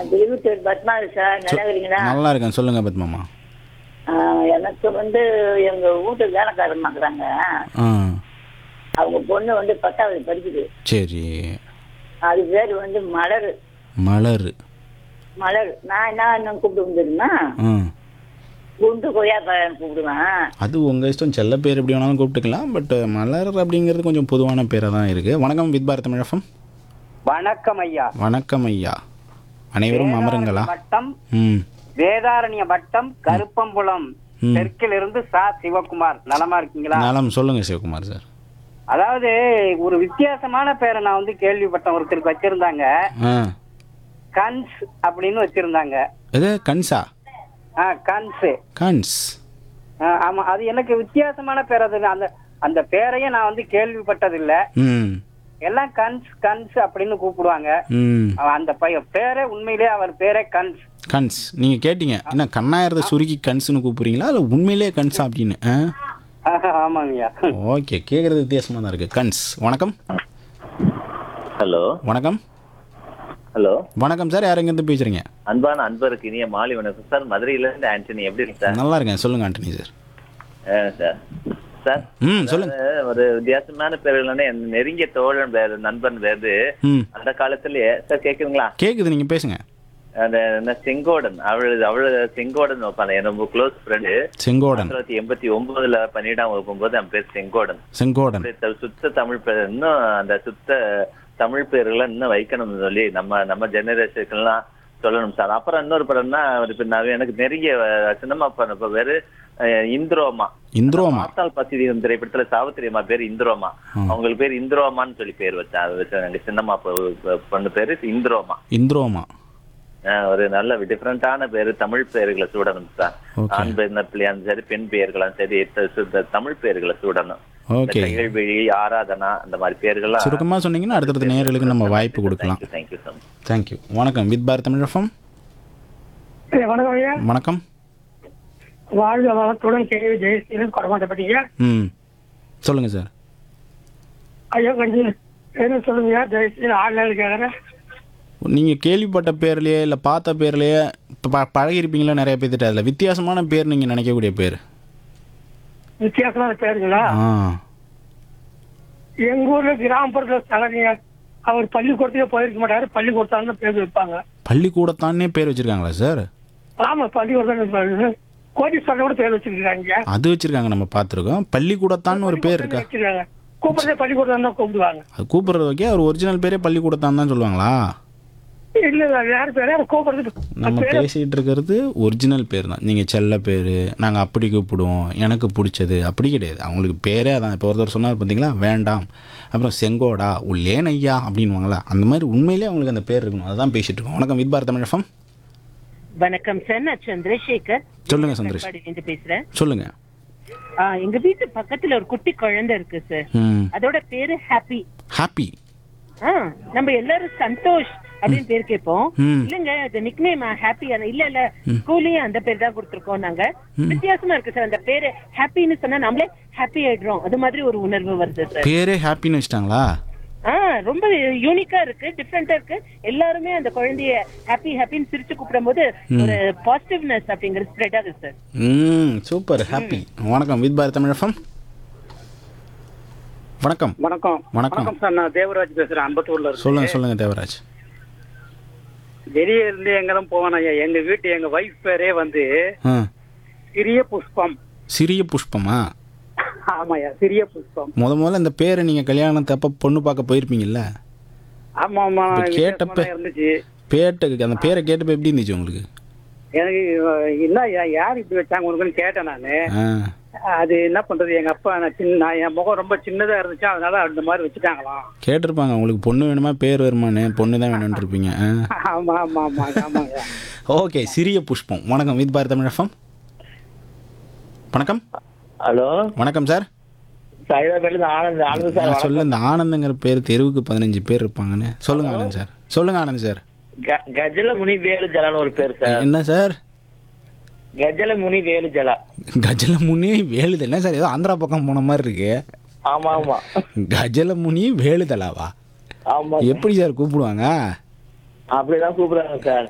திருவித்தூர் Padmavathi sir நல்லா இருக்கிறீங்களா நல்லா இருக்கேன் சொல்லுங்க பத்மாமா ஆ, எனக்கு வந்து எங்க வீட்டு வேலைக்காரன் பார்க்குறாங்க ஆ அவங்க பொண்ணு வந்து பத்தாவது படிக்குது சரி அது பேர் வந்து மலர் மலர் மலர் நான் என்ன என்ன கூப்பிட்டு தெரியுமா ஆ குண்டு கொய்யாப்பழம் கூப்பிடுவேன் அது உங்கள் இஷ்டம் செல்ல பேர் எப்படி வேணாலும் கூப்பிட்டுக்கலாம் பட் மலர் அப்படிங்கிறது கொஞ்சம் பொதுவான பேராக தான் இருக்குது வணக்கம் வித் பாரத் தமிழகம் வணக்கம் ஐயா வணக்கம் ஐயா அனைவரும் அமருங்களா வட்டம் ம் வேதாரண்ய வட்டம் கருப்பம்புலம் ம். தெற்கிலிருந்து சா சிவகுமார் நலமா இருக்கீங்களா நலம் சொல்லுங்கள் சிவகுமார் சார் அதாவது ஒரு வித்தியாசமான பேரை நான் வந்து கேள்விப்பட்டேன் ஒருத்தருக்கு வச்சிருந்தாங்க ஆ கன்ஸ் அப்படின்னு வச்சிருந்தாங்க எது கன்ஸா ஆ கன்ஸ் கன்ஸ் ஆமா அது எனக்கு வித்தியாசமான பேர் அது அந்த அந்த பேரையே நான் வந்து கேள்விப்பட்டதில்ல ம் எல்லாம் கன்ஸ் கன்ஸ் அப்படின்னு கூப்பிடுவாங்க ம் அவன் அந்த பையன் பேரே உண்மையிலேயே அவர் பேரே கன்ஸ் கன்ஸ் நீங்கள் கேட்டீங்க என்ன கண்ணாயிரத்தை சுருக்கி கன்ஸ்னு கூப்பிட்றீங்களா இல்லை உண்மையிலேயே கன்ஸா அப்படின்னு ஆ ஆமாங்கய்யா ஓகே கேட்குறது வித்தியாசமாக தான் இருக்குது கன்ஸ் வணக்கம் ஹலோ வணக்கம் ஹலோ வணக்கம் சார் யார் எங்கேருந்து பேசுகிறீங்க அன்பான அன்பருக்கு இனிய மாலை வணக்கம் சார் மதுரையில இருந்து ஆண்டனி எப்படி இருக்கு சார் நல்லா இருக்கேன் சொல்லுங்கள் ஆண்டனி சார் ஆ, சார் சார் ம் சொல்லுங்க அதாவது ஒரு வித்தியாசமான பேர்கள்னா என் நெருங்கிய தோழன் பேர் நண்பன் பேரு ம் அந்த காலத்திலேயே சார் கேக்குதுங்களா கேட்குது நீங்கள் பேசுங்க அந்த என்ன செங்கோடன் அவள் அவள் செங்கோடன் வைப்பாங்க என் ரொம்ப க்ளோஸ் ஃப்ரெண்டு செங்கோடன் தொள்ளாயிரத்தி எண்பத்தி ஒன்பதுல பன்னிரெண்டாம் வகுப்பும் போது அவன் பேர் செங்கோடன் செங்கோடன் அப்படியே த- சுத்த தமிழ் பேர் இன்னும் அந்த சுத்த தமிழ் பேர்களை இன்னும் வைக்கணும்னு சொல்லி நம்ம நம்ம ஜெனரேஷனுக்கெல்லாம் சொல்லணும் சார் அப்புறம் இன்னொரு படம்னா இப்ப நான் எனக்கு நெருங்கிய அஹ், சினிமா படம் இப்ப வேறு அஹ், இந்திரோமா இந்திரோமா மாத்தாள் பசிதி திரைப்படத்துல சாவித்திரி அம்மா பேர் இந்திரோமா அவங்களுக்கு பேர் இந்திரோமான்னு சொல்லி பேர் வச்சா அது வச்ச எங்க சின்னம்மா பொ- பொ- பொண்ணு பேரு இந்திரோமா இந்திரோமா அஹ், ஒரு நல்ல டிஃப்ரெண்டான பேரு தமிழ் பெயர்களை சூடணும் சார் Okay. ஆண் பெயர்களாலும் சரி பெண் பெயர்களும் சரி த- சுத்த தமிழ் பெயர்களை சூடணும் ஓகே கையல்விழி ஆராதனா அந்த மாதிரி பேர்கள்லாம் சுருக்கமாக சொன்னீங்கன்னா அடுத்தடுத்த நேயர்களுக்கு நம்ம வாய்ப்பு கொடுக்கலாம் தேங்க்யூ ஸோ மச் தேங்க்யூ வணக்கம் வித் பாரத் தமிழகம் வணக்கம் ஐயா வணக்கம் வாழ்க வளத்துடன் கேள்வி ஜெயசீலன் கொடமாட்டப்பட்டீங்க ம் சொல்லுங்கள் சார் ஐயா கொஞ்சம் என்ன சொல்லுங்க ஜெயசீலன் ஆன்லைன் கேட்குறேன் நீங்கள் கேள்விப்பட்ட பேர்லையே இல்லை பார்த்த பேர்லையே இப்போ ப பழகிருப்பீங்களா நிறைய பேர்த்திட்ட அதில் வித்தியாசமான பேர் நீங்கள் நினைக்கக்கூடிய பேர் வித்தியாசமான பேருங்களா ஆ எங்க ஊர்ல கிராமப்புறத்துல தலைங்க அவர் பள்ளிக்கூடத்துக்கே போயிருக்க மாட்டாரு பள்ளிக்கூடத்தான்னு பேர் வைப்பாங்க பள்ளிக்கூடத்தானே பேர் வச்சுருக்காங்களா சார் ஆமா பள்ளிக்கூடம் கோடீஸ்வரன் கூட பேர் வச்சிருக்காங்க அது வச்சுருக்காங்க நம்ம பார்த்துருக்கோம் பள்ளிக்கூடத்தான்னு ஒரு பேர் இருக்கா வச்சிருக்காங்க கூப்பிடுறதே பள்ளிக்கூடம் தான் கூப்பிடுவாங்க அது கூப்பிட்றது வைக்க அவர் ஒரிஜினல் பேரே பள்ளிக்கூடத்தான் தான் சொல்லுவாங்களா இல்ல இல்ல வேற பேரே அவர் கூப்பிடுறது நம்ம பேசிகிட்டு இருக்கிறது ஒரிஜினல் பேர் தான் நீங்கள் செல்ல பேர் நாங்கள் அப்படி கூப்பிடுவோம் எனக்கு பிடிச்சது அப்படி கிடையாது அவங்களுக்கு பேரே அதான் இப்போ ஒருத்தர் சொன்னார் பார்த்தீங்களா வேண்டாம் அப்புறம் செங்கோடா உள்ளேன் ஐயா அப்படின்வாங்களா அந்த மாதிரி உண்மையிலே அவங்களுக்கு அந்த பேர் இருக்கணும் அதான் பேசிட்டு இருக்கோம் வணக்கம் வித் பாரத் தமிழகம் வணக்கம் சார் நான் சந்திரசேகர் சொல்லுங்க சந்திரேஷ் இருந்து பேசுறேன் சொல்லுங்க ஆ, எங்க வீட்டு பக்கத்துல ஒரு குட்டி குழந்தை இருக்கு சார் ம் அதோட பேரு ஹாப்பி ஹாப்பி ஆ நம்ம எல்லாரும் சந்தோஷ் அப்படின்னு பேர் கேட்போம் ம். இல்லங்க அது நிக் நேம் ஹாப்பி இல்ல இல்ல ஸ்கூல்லயும் அந்த பேர் தான் கொடுத்திருக்கோம் நாங்க வித்தியாசமா இருக்கு சார் அந்த பேரு ஹாப்பின்னு சொன்னா நம்மளே ஹாப்பி ஆயிடுறோம் அது மாதிரி ஒரு உணர்வு வருது சார் பேரே ஹாப்பின்னு வச்சிட்டாங்களா ஆ ரொம்ப யூனிக்கா இருக்கு டிஃப்ரெண்டா இருக்கு எல்லாருமே அந்த குழந்தைய ஹாப்பி ஹாப்பின்னு சிரிச்சு கூப்பிடும் போது ஒரு பாசிட்டிவ்னஸ் அப்படிங்கிறது ஸ்ப்ரெட் ஆகுது சார் ம் சூப்பர் ஹாப்பி வணக்கம் வித் பாரத் தமிழகம் வணக்கம் வணக்கம் வணக்கம் சார் நான் தேவராஜ் பேசுறேன் அம்பத்தூர்ல இருந்து சொல்லுங்க சொல்லுங்க தேவராஜ் வெளியே இருந்து எங்கெல்லாம் போவேன் ஐயா எங்க வீட்டு எங்க வைஃப் பேரே வந்து ஆ சிறிய புஷ்பம் சிறிய புஷ்பமா ஆமாய்யா சிறிய புஷ்பம் முத முதல்ல இந்த பேரை நீங்கள் கல்யாணத்தப்ப பொண்ணு பார்க்க போயிருப்பீங்கல்ல ஆமா ஆமா இப்ப வித்தியாசமா கேட்டப்ப- தான் இருந்துச்சு பேட்டை அந்த பேரை கேட்டப்ப எப்படி இருந்துச்சு உங்களுக்கு எனக்கு அஹ், என்ன ஐயா, யார் இப்படி வச்சாங்க உனக்குன்னு கேட்டேன் நானு ஆ அது என்ன பண்றது எங்க அப்பா நான் சின்ன நான் என் முகம் ரொம்ப சின்னதா இருந்துச்சு அதனால அந்த மாதிரி வச்சுட்டாங்களாம் கேட்டிருப்பாங்க உங்களுக்கு பொண்ணு வேணுமா பேர் வருமானு பொண்ணு தான் வேணும்னு இருப்பீங்க ஆமா ஆமா ஆமா ஆமாங்க ஓகே சிறிய புஷ்பம் வணக்கம் வித் பாரத் தமிழகம் வணக்கம் ஹலோ வணக்கம் சார் சைதாபேட்ல ஆனந்த் ஆனந்த் சார் நான் சொல்ல இந்த ஆனந்தங்கிற பேர் தெருவுக்கு பதினஞ்சு பேர் இருப்பாங்கன்னு சொல்லுங்க ஆனந்த் சார் சொல்லுங்க ஆனந்த் சார் க- கஜல முனி வேலு ஜலான்னு ஒரு பேர் சார் என்ன சார் கஜல முனி வேலு ஜலா கஜல முனி வேலுதல் என்ன சார் ஏதோ ஆந்திரா பக்கம் போன மாதிரி இருக்கு ஆமா ஆமா கஜல முனி வேலுதலாவா ஆமா எப்படி சார் கூப்பிடுவாங்க அப்படிதான் கூப்பிடுறாங்க சார்